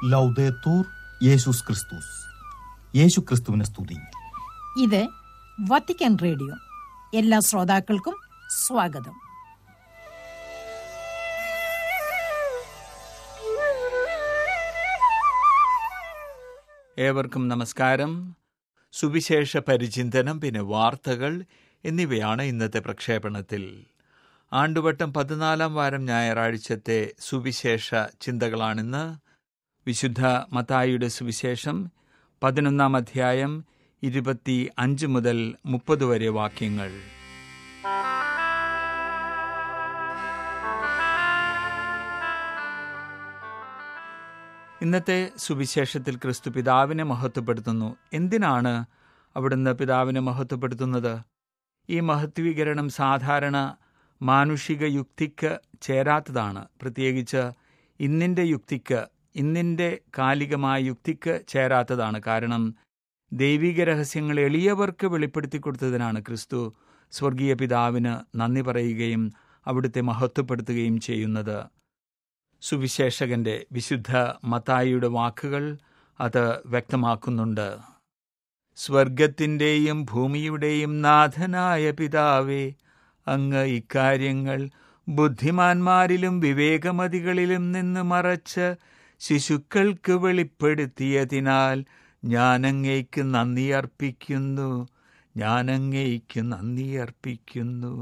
ലൗദേത്തൂർ യേശുസ് ക്രിസ്തുസ് യേശു ക്രിസ്തുവിനെ സ്തുതി ഇത് വത്തിക്കാൻ റേഡിയോ എല്ലാ ശ്രോതാക്കൾക്കും സ്വാഗതം ഏവർക്കും നമസ്കാരം സുവിശേഷ പരിചിന്തനം പിന്നെ വാർത്തകൾ എന്നിവയാണ് ഇന്നത്തെ പ്രക്ഷേപണത്തിൽ ആണ്ടുവട്ടം പതിനാലാം വാരം ഞായറാഴ്ചത്തെ സുവിശേഷ ചിന്തകളാണിന്ന് വിശുദ്ധ മത്തായിയുടെ സുവിശേഷം പതിനൊന്നാം അധ്യായം ഇരുപത്തി അഞ്ച് മുതൽ മുപ്പത് വരെ വാക്യങ്ങൾ ഇന്നത്തെ സുവിശേഷത്തിൽ ക്രിസ്തു പിതാവിനെ മഹത്വപ്പെടുത്തുന്നു എന്തിനാണ് അവിടുന്ന് പിതാവിനെ മഹത്വപ്പെടുത്തുന്നത് ഈ മഹത്വീകരണം സാധാരണ മാനുഷിക യുക്തിക്ക് ചേരാത്തതാണ് പ്രത്യേകിച്ച് ഇന്നിൻ്റെ യുക്തിക്ക് ഇന്നിൻ്റെ കാലികമായ യുക്തിക്ക് ചേരാത്തതാണ് കാരണം ദൈവിക രഹസ്യങ്ങൾ എളിയവർക്ക് വെളിപ്പെടുത്തി കൊടുത്തതിനാണ് ക്രിസ്തു സ്വർഗീയ പിതാവിന് നന്ദി പറയുകയും അവിടുത്തെ മഹത്വപ്പെടുത്തുകയും ചെയ്യുന്നത് സുവിശേഷകന്റെ വിശുദ്ധ മത്തായിയുടെ വാക്കുകൾ അത് വ്യക്തമാക്കുന്നുണ്ട് സ്വർഗത്തിൻ്റെയും ഭൂമിയുടെയും നാഥനായ പിതാവേ അങ്ങ് ഇക്കാര്യങ്ങൾ ബുദ്ധിമാന്മാരിലും വിവേകമതികളിലും നിന്ന് മറച്ച് ശിശുക്കൾക്ക് വെളിപ്പെടുത്തിയതിനാൽ ഞാൻ അങ്ങേക്ക് നന്ദി അർപ്പിക്കുന്നു ഞാൻ അങ്ങേക്ക് നന്ദി അർപ്പിക്കുന്നു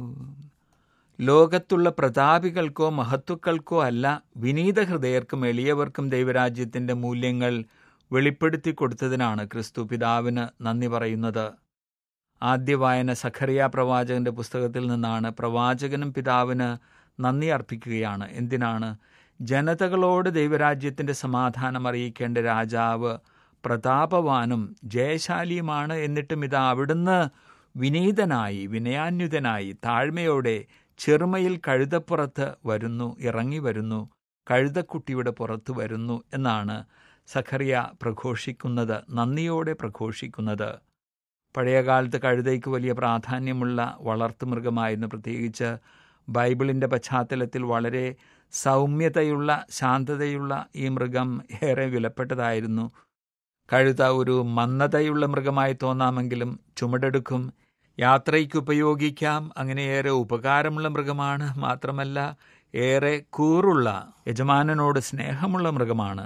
ലോകത്തുള്ള പ്രതാപികൾക്കോ മഹത്തുക്കൾക്കോ അല്ല വിനീത ഹൃദയർക്കും എളിയവർക്കും ദൈവരാജ്യത്തിന്റെ മൂല്യങ്ങൾ വെളിപ്പെടുത്തി കൊടുത്തതിനാണ് ക്രിസ്തു പിതാവിന് നന്ദി പറയുന്നത് ആദ്യ വായന സഖറിയ പ്രവാചകന്റെ പുസ്തകത്തിൽ നിന്നാണ് പ്രവാചകനും പിതാവിന് നന്ദി അർപ്പിക്കുകയാണ് എന്തിനാണ് ജനതകളോട് ദൈവരാജ്യത്തിന്റെ സമാധാനം അറിയിക്കേണ്ട രാജാവ് പ്രതാപവാനും ജയശാലിയുമാണ് എന്നിട്ടും ഇതാ അവിടുന്ന് വിനീതനായി വിനയാന്യുതനായി താഴ്മയോടെ ചെറുമയിൽ കഴുതപ്പുറത്ത് വരുന്നു ഇറങ്ങി വരുന്നു കഴുതക്കുട്ടിയുടെ പുറത്ത് വരുന്നു എന്നാണ് സഖറിയ പ്രഘോഷിക്കുന്നത് നന്ദിയോടെ പ്രഘോഷിക്കുന്നത് പഴയകാലത്ത് കഴുതയ്ക്ക് വലിയ പ്രാധാന്യമുള്ള വളർത്തുമൃഗമായിരുന്നു പ്രത്യേകിച്ച് ബൈബിളിൻ്റെ പശ്ചാത്തലത്തിൽ വളരെ സൗമ്യതയുള്ള ശാന്തതയുള്ള ഈ മൃഗം ഏറെ വിലപ്പെട്ടതായിരുന്നു കഴുത ഒരു മന്ദതയുള്ള മൃഗമായി തോന്നാമെങ്കിലും ചുമടെടുക്കും യാത്രയ്ക്ക് ഉപയോഗിക്കാം അങ്ങനെയേറെ ഉപകാരമുള്ള മൃഗമാണ് മാത്രമല്ല ഏറെ കൂറുള്ള യജമാനനോട് സ്നേഹമുള്ള മൃഗമാണ്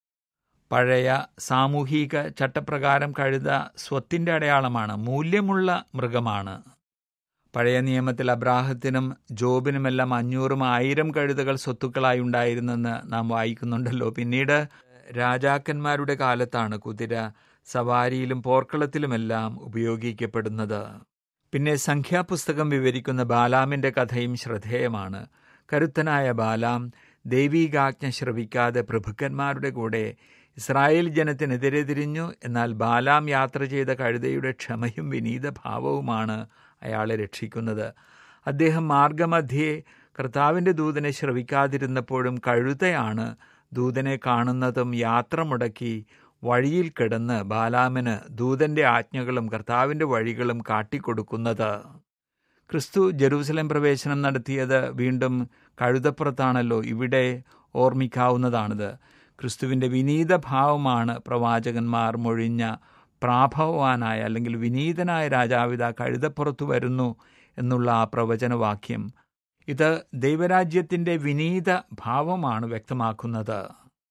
പഴയ സാമൂഹിക ചട്ടപ്രകാരം കഴുത സ്വത്തിൻ്റെ അടയാളമാണ് മൂല്യമുള്ള മൃഗമാണ് പഴയ നിയമത്തിൽ അബ്രാഹത്തിനും ജോബിനുമെല്ലാം അഞ്ഞൂറും ആയിരം കഴുതകൾ സ്വത്തുക്കളായി ഉണ്ടായിരുന്നെന്ന് നാം വായിക്കുന്നുണ്ടല്ലോ പിന്നീട് രാജാക്കന്മാരുടെ കാലത്താണ് കുതിര സവാരിയിലും പോർക്കളത്തിലുമെല്ലാം ഉപയോഗിക്കപ്പെടുന്നത് പിന്നെ സംഖ്യാപുസ്തകം വിവരിക്കുന്ന ബാലാമിന്റെ കഥയും ശ്രദ്ധേയമാണ് കരുത്തനായ ബാലാം ദൈവീകാജ്ഞ ശ്രവിക്കാതെ പ്രഭുക്കന്മാരുടെ കൂടെ ഇസ്രായേൽ ജനത്തിനെതിരെ തിരിഞ്ഞു എന്നാൽ ബാലാം യാത്ര ചെയ്ത കഴുതയുടെ ക്ഷമയും വിനീത ഭാവവുമാണ് അയാളെ രക്ഷിക്കുന്നത് അദ്ദേഹം മാർഗമധ്യേ കർത്താവിൻ്റെ ദൂതനെ ശ്രവിക്കാതിരുന്നപ്പോഴും കഴുതയാണ് ദൂതനെ കാണുന്നതും യാത്ര മുടക്കി വഴിയിൽ കിടന്ന് ബാലാമിന് ദൂതന്റെ ആജ്ഞകളും കർത്താവിൻ്റെ വഴികളും കാട്ടിക്കൊടുക്കുന്നത് ക്രിസ്തു ജെറൂസലേം പ്രവേശനം നടത്തിയത് വീണ്ടും കഴുതപ്പുറത്താണല്ലോ ഇവിടെ ഓർമ്മിക്കാവുന്നതാണിത് ക്രിസ്തുവിൻ്റെ വിനീത ഭാവമാണ് പ്രവാചകന്മാർ മൊഴിഞ്ഞ പ്രാഭവവാനായ അല്ലെങ്കിൽ വിനീതനായ രാജാവിത കഴുതപ്പുറത്തു വരുന്നു എന്നുള്ള ആ പ്രവചനവാക്യം ഇത് ദൈവരാജ്യത്തിൻ്റെ വിനീത ഭാവമാണ് വ്യക്തമാക്കുന്നത്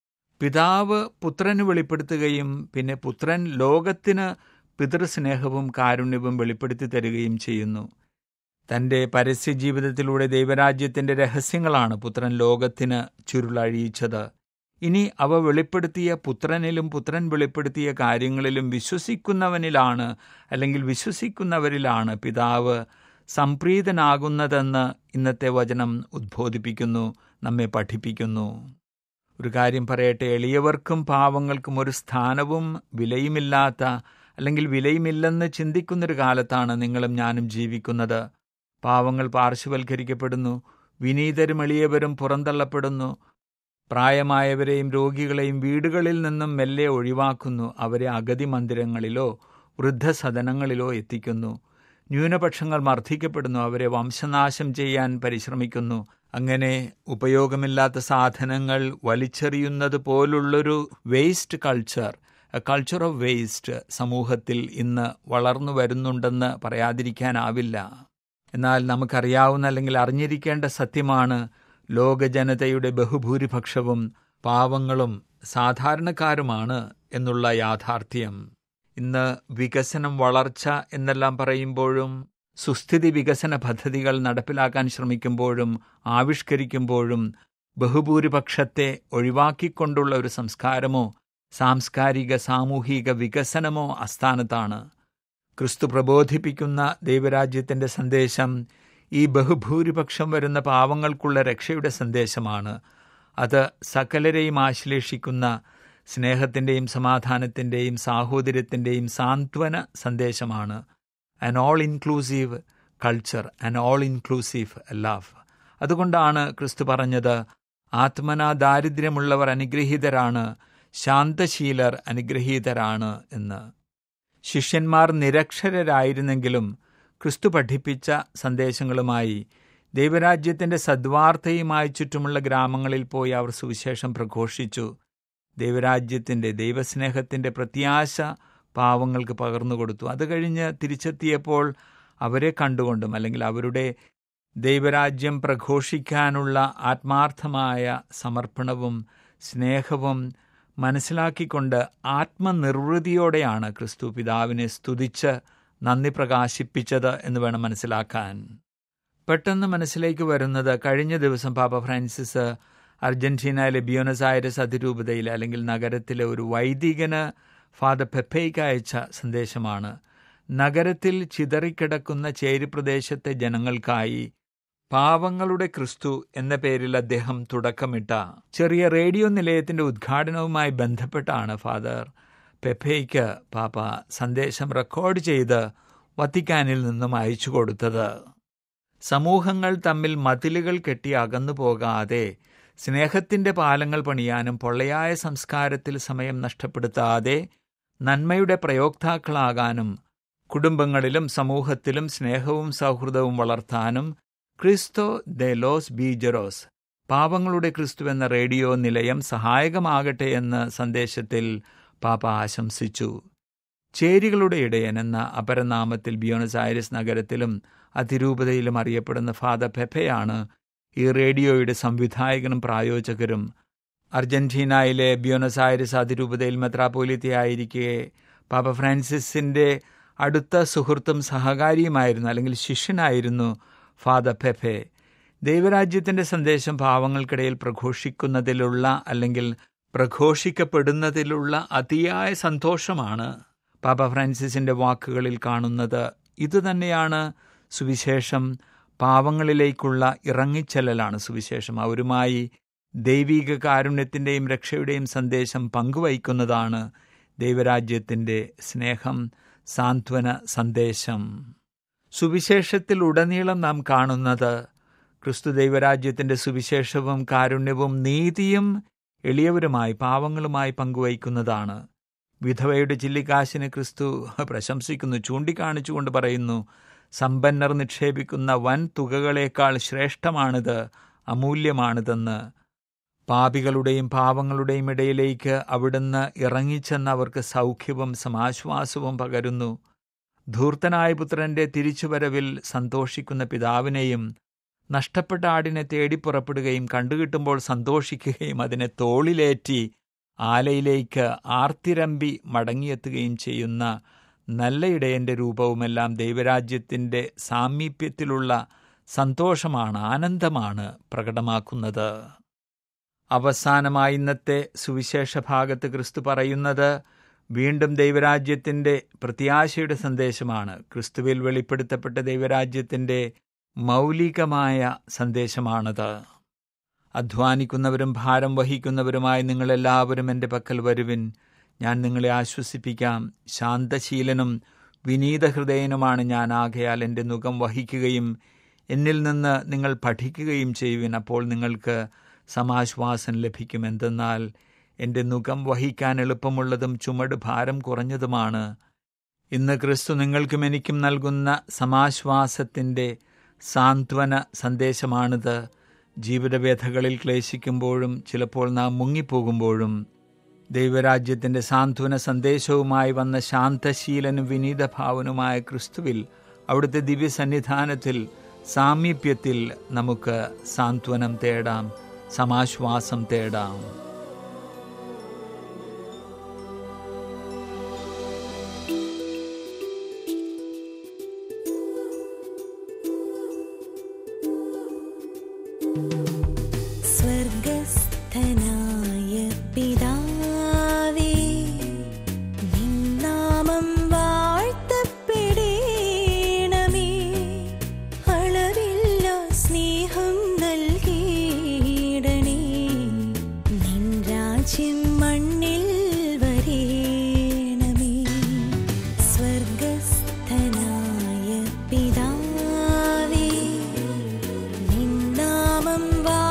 പിതാവ് പുത്രന് വെളിപ്പെടുത്തുകയും പിന്നെ പുത്രൻ ലോകത്തിന് പിതൃസ്നേഹവും കാരുണ്യവും വെളിപ്പെടുത്തി തരികയും ചെയ്യുന്നു തൻ്റെ പരസ്യ ജീവിതത്തിലൂടെ ദൈവരാജ്യത്തിൻ്റെ രഹസ്യങ്ങളാണ് പുത്രൻ ലോകത്തിന് ചുരുളഴിയിച്ചത് ഇനി അവ വെളിപ്പെടുത്തിയ പുത്രനിലും പുത്രൻ വെളിപ്പെടുത്തിയ കാര്യങ്ങളിലും വിശ്വസിക്കുന്നവനിലാണ് അല്ലെങ്കിൽ വിശ്വസിക്കുന്നവരിലാണ് പിതാവ് സംപ്രീതനാകുന്നതെന്ന് ഇന്നത്തെ വചനം ഉദ്ബോധിപ്പിക്കുന്നു നമ്മെ പഠിപ്പിക്കുന്നു ഒരു കാര്യം പറയട്ടെ എളിയവർക്കും പാവങ്ങൾക്കും ഒരു സ്ഥാനവും വിലയുമില്ലാത്ത അല്ലെങ്കിൽ വിലയുമില്ലെന്ന് ചിന്തിക്കുന്നൊരു കാലത്താണ് നിങ്ങളും ഞാനും ജീവിക്കുന്നത് പാവങ്ങൾ പാർശ്വവൽക്കരിക്കപ്പെടുന്നു വിനീതരും എളിയവരും പുറന്തള്ളപ്പെടുന്നു പ്രായമായവരെയും രോഗികളെയും വീടുകളിൽ നിന്നും മെല്ലെ ഒഴിവാക്കുന്നു അവരെ അഗതി മന്ദിരങ്ങളിലോ വൃദ്ധസദനങ്ങളിലോ എത്തിക്കുന്നു ന്യൂനപക്ഷങ്ങൾ മർദ്ദിക്കപ്പെടുന്നു അവരെ വംശനാശം ചെയ്യാൻ പരിശ്രമിക്കുന്നു അങ്ങനെ ഉപയോഗമില്ലാത്ത സാധനങ്ങൾ വലിച്ചെറിയുന്നത് പോലുള്ളൊരു waste culture culture of waste സമൂഹത്തിൽ ഇന്ന് വളർന്നു വരുന്നുണ്ടെന്ന് പറയാതിരിക്കാനാവില്ല എന്നാൽ നമുക്കറിയാവുന്ന അല്ലെങ്കിൽ അറിഞ്ഞിരിക്കേണ്ട സത്യമാണ് ലോക ജനതയുടെ ബഹുഭൂരിപക്ഷവും പാവങ്ങളും സാധാരണക്കാരുമാണ് എന്നുള്ള യാഥാർത്ഥ്യം ഇന്ന് വികസനം വളർച്ച എന്നെല്ലാം പറയുമ്പോഴും സുസ്ഥിതി വികസന പദ്ധതികൾ നടപ്പിലാക്കാൻ ശ്രമിക്കുമ്പോഴും ആവിഷ്കരിക്കുമ്പോഴും ബഹുഭൂരിപക്ഷത്തെ ഒഴിവാക്കിക്കൊണ്ടുള്ള ഒരു സംസ്കാരമോ സാംസ്കാരിക സാമൂഹിക വികസനമോ അസ്ഥാനത്താണ് ക്രിസ്തു പ്രബോധിപ്പിക്കുന്ന ദൈവരാജ്യത്തിൻ്റെ സന്ദേശം ഈ ബഹുഭൂരിപക്ഷം വരുന്ന പാവങ്ങൾക്കുള്ള രക്ഷയുടെ സന്ദേശമാണ് അത് സകലരെയും ആശ്ലേഷിക്കുന്ന സ്നേഹത്തിൻ്റെയും സമാധാനത്തിൻ്റെയും സാഹോദര്യത്തിൻ്റെയും സാന്ത്വന സന്ദേശമാണ് an all inclusive culture an all inclusive love അതുകൊണ്ടാണ് ക്രിസ്തു പറഞ്ഞത് ആത്മന ദാരിദ്ര്യമുള്ളവർ അനുഗ്രഹീതരാണ് ശാന്തശീലർ അനുഗ്രഹീതരാണ് എന്ന് ശിഷ്യന്മാർ നിരക്ഷരരായിരുന്നെങ്കിലും ക്രിസ്തു പഠിപ്പിച്ച സന്ദേശങ്ങളുമായി ദൈവരാജ്യത്തിൻ്റെ സദ്വാർത്തയുമായി ചുറ്റുമുള്ള ഗ്രാമങ്ങളിൽ പോയി അവർ സുവിശേഷം പ്രഘോഷിച്ചു ദൈവരാജ്യത്തിൻ്റെ ദൈവസ്നേഹത്തിൻ്റെ പ്രത്യാശ പാവങ്ങൾക്ക് പകർന്നു കൊടുത്തു അത് കഴിഞ്ഞ് തിരിച്ചെത്തിയപ്പോൾ അവരെ കണ്ടുകൊണ്ടും അല്ലെങ്കിൽ അവരുടെ ദൈവരാജ്യം പ്രഘോഷിക്കാനുള്ള ആത്മാർത്ഥമായ സമർപ്പണവും സ്നേഹവും മനസ്സിലാക്കിക്കൊണ്ട് ആത്മനിർവൃതിയോടെയാണ് ക്രിസ്തു പിതാവിനെ സ്തുതിച്ച് നന്ദി പ്രകാശിപ്പിച്ചത് എന്ന് വേണം മനസ്സിലാക്കാൻ പെട്ടെന്ന് മനസ്സിലേക്ക് വരുന്നത് കഴിഞ്ഞ ദിവസം പാപ്പ ഫ്രാൻസിസ് അർജന്റീനയിലെ ബ്യൂണസ് ആയരസ് അതിരൂപതയിൽ അല്ലെങ്കിൽ നഗരത്തിലെ ഒരു വൈദികന് ഫാദർ പെപ്പയ്ക്ക് അയച്ച സന്ദേശമാണ് നഗരത്തിൽ ചിതറിക്കിടക്കുന്ന ചേരിപ്രദേശത്തെ ജനങ്ങൾക്കായി പാവങ്ങളുടെ ക്രിസ്തു എന്ന പേരിൽ അദ്ദേഹം തുടക്കമിട്ട ചെറിയ റേഡിയോ നിലയത്തിന്റെ ഉദ്ഘാടനവുമായി ബന്ധപ്പെട്ടാണ് ഫാദർ പെപ്പയ്ക്ക് പാപ്പ സന്ദേശം റെക്കോർഡ് ചെയ്ത് വത്തിക്കാനിൽ നിന്നും അയച്ചു കൊടുത്തത് സമൂഹങ്ങൾ തമ്മിൽ മതിലുകൾ കെട്ടി അകന്നു പോകാതെ സ്നേഹത്തിന്റെ പാലങ്ങൾ പണിയാനും പൊള്ളയായ സംസ്കാരത്തിൽ സമയം നഷ്ടപ്പെടുത്താതെ നന്മയുടെ പ്രയോക്താക്കളാകാനും കുടുംബങ്ങളിലും സമൂഹത്തിലും സ്നേഹവും സൗഹൃദവും വളർത്താനും ക്രിസ്തോ ദെ ലോസ് ബീജറോസ് പാവങ്ങളുടെ ക്രിസ്തു എന്ന റേഡിയോ നിലയം സഹായകമാകട്ടെ എന്ന് സന്ദേശത്തിൽ പാപ്പ ആശംസിച്ചു ചേരികളുടെ ഇടയൻ എന്ന അപരനാമത്തിൽ ബ്യോണസ് ആയരിസ് നഗരത്തിലും അതിരൂപതയിലും അറിയപ്പെടുന്ന ഫാദർ പെപ്പയാണ് ഈ റേഡിയോയുടെ സംവിധായകനും പ്രായോജകരും അർജന്റീനയിലെ ബ്യോണസ് ആയരിസ് അതിരൂപതയിൽ മെത്രാപോലിത്തയായിരിക്കെ പാപ്പ ഫ്രാൻസിസിന്റെ അടുത്ത സുഹൃത്തും സഹകാരിയുമായിരുന്നു അല്ലെങ്കിൽ ശിഷ്യനായിരുന്നു ഫാദർ പെപ്പെ ദൈവരാജ്യത്തിന്റെ സന്ദേശം പാവങ്ങൾക്കിടയിൽ പ്രഘോഷിക്കുന്നതിലുള്ള അല്ലെങ്കിൽ പ്രഘോഷിക്കപ്പെടുന്നതിലുള്ള അതിയായ സന്തോഷമാണ് പാപ്പ ഫ്രാൻസിസിന്റെ വാക്കുകളിൽ കാണുന്നത് ഇതുതന്നെയാണ് സുവിശേഷം പാവങ്ങളിലേക്കുള്ള ഇറങ്ങിച്ചെല്ലലാണ് സുവിശേഷം അവരുമായി ദൈവിക കാരുണ്യത്തിൻ്റെയും രക്ഷയുടെയും സന്ദേശം പങ്കുവയ്ക്കുന്നതാണ് ദൈവരാജ്യത്തിൻ്റെ സ്നേഹം സാന്ത്വന സന്ദേശം സുവിശേഷത്തിൽ ഉടനീളം നാം കാണുന്നത് ക്രിസ്തു ദൈവരാജ്യത്തിൻ്റെ സുവിശേഷവും കാരുണ്യവും നീതിയും എളിയവരുമായി പാവങ്ങളുമായി പങ്കുവയ്ക്കുന്നതാണ് വിധവയുടെ ചില്ലിക്കാശിന് ക്രിസ്തു പ്രശംസിക്കുന്നു ചൂണ്ടിക്കാണിച്ചുകൊണ്ട് പറയുന്നു സമ്പന്നർ നിക്ഷേപിക്കുന്ന വൻ തുകകളേക്കാൾ ശ്രേഷ്ഠമാണിത് അമൂല്യമാണിതെന്ന് പാപികളുടെയും പാവങ്ങളുടെയും ഇടയിലേക്ക് അവിടുന്ന് ഇറങ്ങിച്ചെന്ന് അവർക്ക് സൗഖ്യവും സമാശ്വാസവും പകരുന്നു ധൂർത്തനായ പുത്രന്റെ തിരിച്ചുവരവിൽ സന്തോഷിക്കുന്ന പിതാവിനെയും നഷ്ടപ്പെട്ട ആടിനെ തേടി പുറപ്പെടുകയും കണ്ടുകിട്ടുമ്പോൾ സന്തോഷിക്കുകയും അതിനെ തോളിലേറ്റി ആലയിലേക്ക് ആർത്തിരമ്പി മടങ്ങിയെത്തുകയും ചെയ്യുന്ന നല്ല ഇടയന്റെ രൂപവുമെല്ലാം ദൈവരാജ്യത്തിൻ്റെ സാമീപ്യത്തിലുള്ള സന്തോഷമാണ് ആനന്ദമാണ് പ്രകടമാക്കുന്നത് അവസാനമായി ഇന്നത്തെ സുവിശേഷ ഭാഗത്ത് ക്രിസ്തു പറയുന്നത് വീണ്ടും ദൈവരാജ്യത്തിൻ്റെ പ്രത്യാശയുടെ സന്ദേശമാണ് ക്രിസ്തുവിൽ വെളിപ്പെടുത്തപ്പെട്ട ദൈവരാജ്യത്തിൻ്റെ മൗലികമായ സന്ദേശമാണത് അധ്വാനിക്കുന്നവരും ഭാരം വഹിക്കുന്നവരുമായി നിങ്ങളെല്ലാവരും എൻ്റെ പക്കൽ വരുവിൻ ഞാൻ നിങ്ങളെ ആശ്വസിപ്പിക്കാം ശാന്തശീലനും വിനീതഹൃദയനുമാണ് ഞാൻ ആകയാൽ എൻ്റെ മുഖം വഹിക്കുകയും എന്നിൽ നിന്ന് നിങ്ങൾ പഠിക്കുകയും ചെയ്യുവിൻ അപ്പോൾ നിങ്ങൾക്ക് സമാശ്വാസം ലഭിക്കും എന്തെന്നാൽ എൻ്റെ മുഖം വഹിക്കാൻ എളുപ്പമുള്ളതും ചുമട് ഭാരം കുറഞ്ഞതുമാണ് ഇന്ന് ക്രിസ്തു നിങ്ങൾക്കും എനിക്കും നൽകുന്ന സമാശ്വാസത്തിൻ്റെ സാന്ത്വന സന്ദേശമാണിത് ജീവിതവ്യഥകളിൽ ക്ലേശിക്കുമ്പോഴും ചിലപ്പോൾ നാം മുങ്ങിപ്പോകുമ്പോഴും ദൈവരാജ്യത്തിൻ്റെ സാന്ത്വന സന്ദേശവുമായി വന്ന ശാന്തശീലനും വിനീതഭാവനുമായ ക്രിസ്തുവിൽ അവിടുത്തെ ദിവ്യസന്നിധാനത്തിൽ സാമീപ്യത്തിൽ നമുക്ക് സാന്ത്വനം തേടാം സമാശ്വാസം തേടാം സ്വർഗസ്ഥനായ പിതാവേ നിന്നാമം വാഴ്ത്തപ്പെടേണമേ അളവില്ല സ്നേഹം നൽകിയിടണേ നിൻ രാജ്യം മണ്ണിൽ വരേണമേ സ്വർഗസ്ഥനായ പിതാവേ നിന്നാമം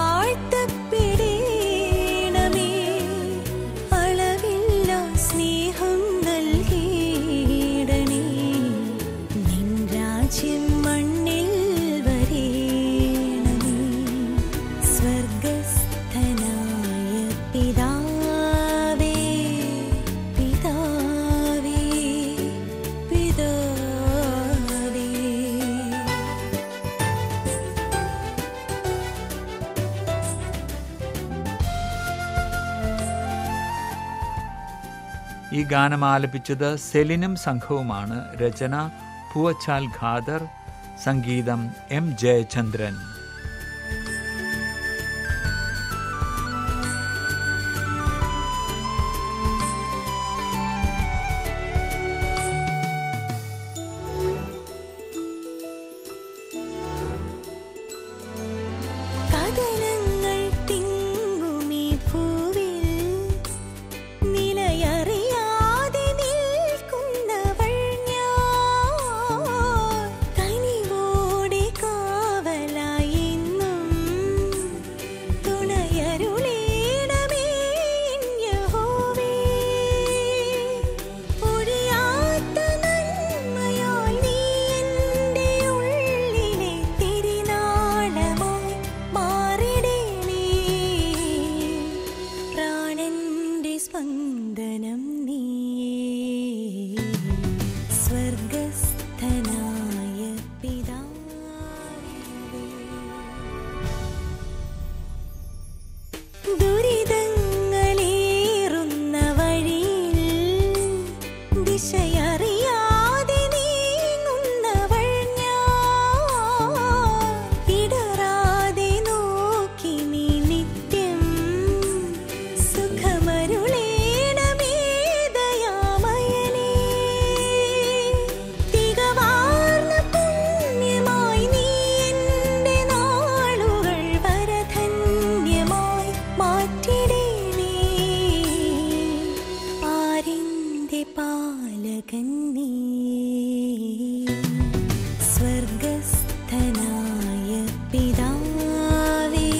വാഴ്ത്തപ്പെടേണമേ അളവില്ല സ്നേഹം നൽകിയിടണേ നിൻ രാജ്യം മണ്ണിൽ വരേണമേ സ്വർഗസ്ഥനായ പിതാവേ പിതാവേ പിതാവേ ഈ ഗാനം ആലപിച്ചത് സെലിനും സംഘവുമാണ് രചന പൂവച്ചാൽ ഖാദർ സംഗീതം എം ജയചന്ദ്രൻ കഥനങ്ങൾ തിങ്ങുമീ ഭൂവിൽ നിലയറിയാതെ നിൽക്കുന്നവൾ ഞാൻ കനിവോടെ കാവലായി എന്നും തുണയരുളേണമേ യഹോവേ ഒഴിയാത്ത നന്മയാൽ നീ എൻ്റെ ഉള്ളിലെ തിരുനാളമായി മാറിടേണേ പ്രാണന്റെ സ്പന്ദനം നീ സ്വർഗസ്ഥനായ പിതാവേ ദുരിതങ്ങളേറുന്ന വഴിയിൽ ദിശയറിയാതെ നീങ്ങുന്നവൾ ഞാൻ ഇടറാതെ നോക്കി നീ നിത്യം സുഖമരുളേണമേ ദയാമയനേ തികവാർന്ന പുണ്യമായി നീ എൻ്റെ നാളുകൾ വരധന്യമായി മാറ്റിടേണേ ആരിൻ്റെ പാലകൻ നീ സ്വർഗസ്ഥനായ പിതാവേ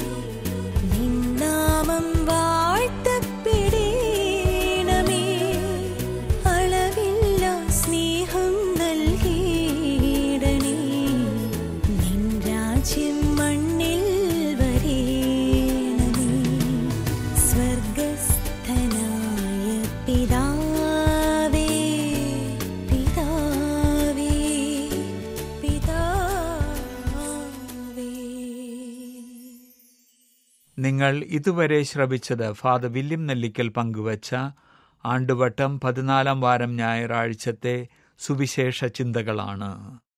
നിന്നാമം വാഴ്ത്തപ്പെടേണമേ അളവില്ല സ്നേഹം നൽകിയിടണേ നിൻ രാജ്യം മണ്ണിൽ വരേണമേ സ്വർഗസ്ഥനായ പിതാവേ പിതാവേ പിതാവേ നിങ്ങൾ ഇതുവരെ ശ്രവിച്ചത് ഫാദർ വില്യം നെല്ലിക്കൽ പങ്കുവച്ച ആണ്ടുവട്ടം പതിനാലാം വാരം ഞായറാഴ്ചത്തെ സുവിശേഷ ചിന്തകളാണ്